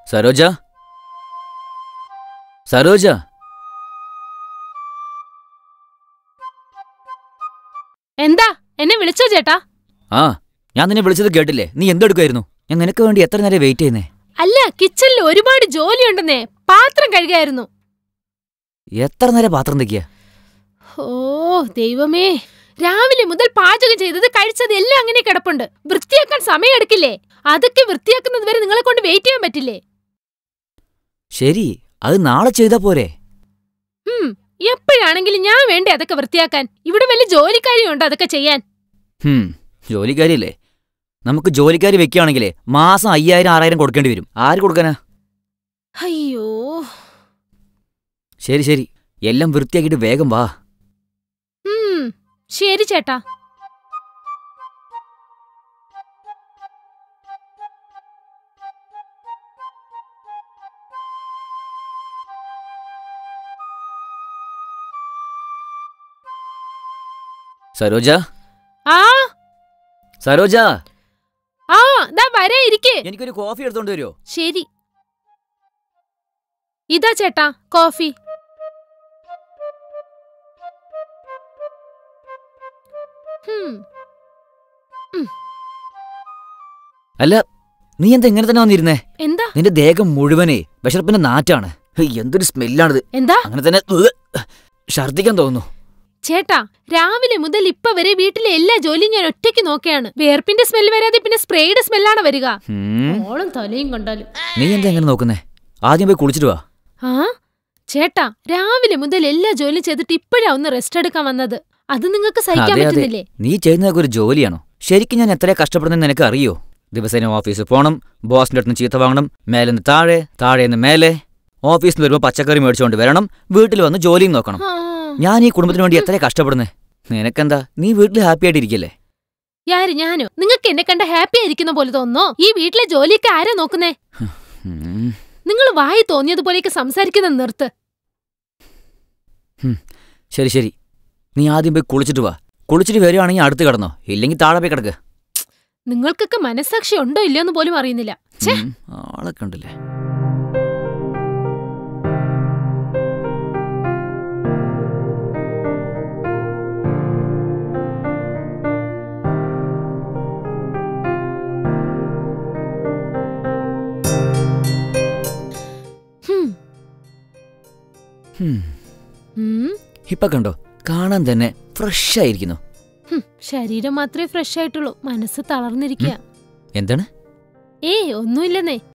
സരോജ സരോജ എന്താ എന്നെ വിളിച്ചോ ചേട്ടാ ആ ഞാൻ നിന്നെ വിളിച്ചത് കേട്ടില്ലേ നീ എന്തെടുക്കായിരുന്നു ഞാൻ നിനക്ക് വേണ്ടി എത്ര നേരം വെയിറ്റ് ചെയ്യുന്നേ അല്ല കിച്ചണിൽ ഒരുപാട് ജോലിയുണ്ടെന്നേ പാത്രം കഴുകായിരുന്നു എത്ര നേരം പാത്രം തെക്കിയ ഓ ദൈവമേ രാവിലെ മുതൽ പാചകം ചെയ്തത് കഴിച്ചത് എല്ലാം അങ്ങനെ കിടപ്പുണ്ട് വൃത്തിയാക്കാൻ സമയമെടുക്കില്ലേ അതൊക്കെ വൃത്തിയാക്കുന്നത് വരെ നിങ്ങളെ കൊണ്ട് വെയിറ്റ് ചെയ്യാൻ പറ്റില്ലേ ശരി അത് നാളെ ചെയ്താ പോരെ ഹും എപ്പോഴാണെങ്കിലും ഞാൻ വേണ്ടേ അതൊക്കെ വൃത്തിയാക്കാൻ ഇവിടെ വല്ല ജോലിക്കാരിയുണ്ടോ അതൊക്കെ ചെയ്യാൻ ഹും ജോലിക്കാരിയല്ലേ നമുക്ക് ജോലിക്കാരി വെക്കുകയാണെങ്കിലേ മാസം അയ്യായിരം ആറായിരം കൊടുക്കേണ്ടി വരും ആര് കൊടുക്കാനാ അയ്യോ ശരി ശരി എല്ലാം വൃത്തിയാക്കിയിട്ട് വേഗം വാ ഹും ശരി ചേട്ടാ സരോജ ആ സരോജ ആ ദാ വരാ ഇരിക്കേ എനിക്കൊരു കോഫി എടുത്തോണ്ട് വരുമോ ശരി ഇതാ ചേട്ടാ കോഫി ഹും, അല്ല നീ എന്താ ഇങ്ങനെ തന്നെ വന്നിരുന്നേ എന്താ നിന്റെ ദേഹം മുഴുവനേ വിശപ്പിന്റെ നാറ്റാണ് ഹേയ്, എന്തൊരു സ്മെല്ലാണിത് എന്താ അങ്ങനെ തന്നെ ഉവ്വ്, ഛർദ്ദിക്കാൻ തോന്നുന്നു ചേട്ടാ രാവിലെ മുതൽ ഇപ്പൊ വരെ വീട്ടിലെ എല്ലാ ജോലിയും ഞാൻ ഒറ്റയ്ക്ക് നോക്കുകയാണ് വേർപ്പിന്റെ സ്മെല്ല് വരാതെ പിന്നെ സ്പ്രേയുടെ സ്മെല്ലാണ് വരിക ഹും, ഓളും തലയും കണ്ടാലും നീ എന്താ എങ്ങനെ നോക്കുന്നേ ആദ്യം പോയി കുളിച്ചിട്ട് വാ ആ ചേട്ടാ രാവിലെ മുതൽ എല്ലാ ജോലിയും ചെയ്തിട്ട് ഇപ്പോഴാ ഒന്ന് റെസ്റ്റ് എടുക്കാൻ വന്നത് അത് നിങ്ങൾക്ക് സഹിക്കാൻ അതെ, അതെ. പറ്റുന്നില്ലേ നീ ചെയ്യുന്നതൊക്കെ ഒരു ജോലിയാണോ ശരിക്കും ഞാൻ എത്ര കഷ്ടപ്പെടുന്നെന്ന് നിനക്ക് അറിയോ ദിവസേന ഓഫീസിൽ പോകണം ബോസിന്റെ അടുത്ത് ചീത്ത വാങ്ങണം മേലെന്ന് താഴെ താഴേന്ന് മേലെ ഓഫീസിൽ നിന്ന് വരുമ്പോൾ പച്ചക്കറി മേടിച്ചുകൊണ്ട് വരണം വീട്ടിൽ വന്ന് ജോലിയും നോക്കണം ആ, ഞാൻ ഈ കുടുംബത്തിന് വേണ്ടി എത്ര കഷ്ടപ്പെടുന്നേ നിനക്കെന്താ നീ വീട്ടിൽ ഹാപ്പി ആയിട്ടിരിക്കല്ലേ യാര് ഞാനോ നിങ്ങൾക്ക് എന്നെ കണ്ട ഹാപ്പി ആയിരിക്കുന്ന പോലെ തോന്നോ ഈ വീട്ടിലെ ജോലിയൊക്കെ ആരാ നോക്കുന്നേ ഉം. നിങ്ങൾ വായി തോന്നിയതുപോലെയൊക്കെ സംസാരിക്കുന്നത് നിർത്ത് ശരി ശരി നീ ആദ്യം പോയി കുളിച്ചിട്ട് വാ കുളിച്ചിട്ട് വരികയാണെങ്കിൽ അടുത്ത് കിടന്നോ ഇല്ലെങ്കിൽ താഴെ പോയി കിടക്ക് നിങ്ങൾക്കൊക്കെ മനസ്സാക്ഷി ഉണ്ടോ ഇല്ലയോ എന്ന് പോലും അറിയുന്നില്ല ഛേ ഉം, ആളൊക്കെ ഉണ്ടല്ലേ ഹും, ഹും, ഉം, ഇപ്പൊ കണ്ടോ കാണാൻ തന്നെ ഫ്രഷ് ആയിരിക്കുന്നു ഹും, ശരീരം മാത്രമേ ഫ്രഷ് ആയിട്ടുള്ളൂ മനസ്സ് തളർന്നിരിക്കുക എന്താണ് ഏയ് ഒന്നുമില്ലെന്നേ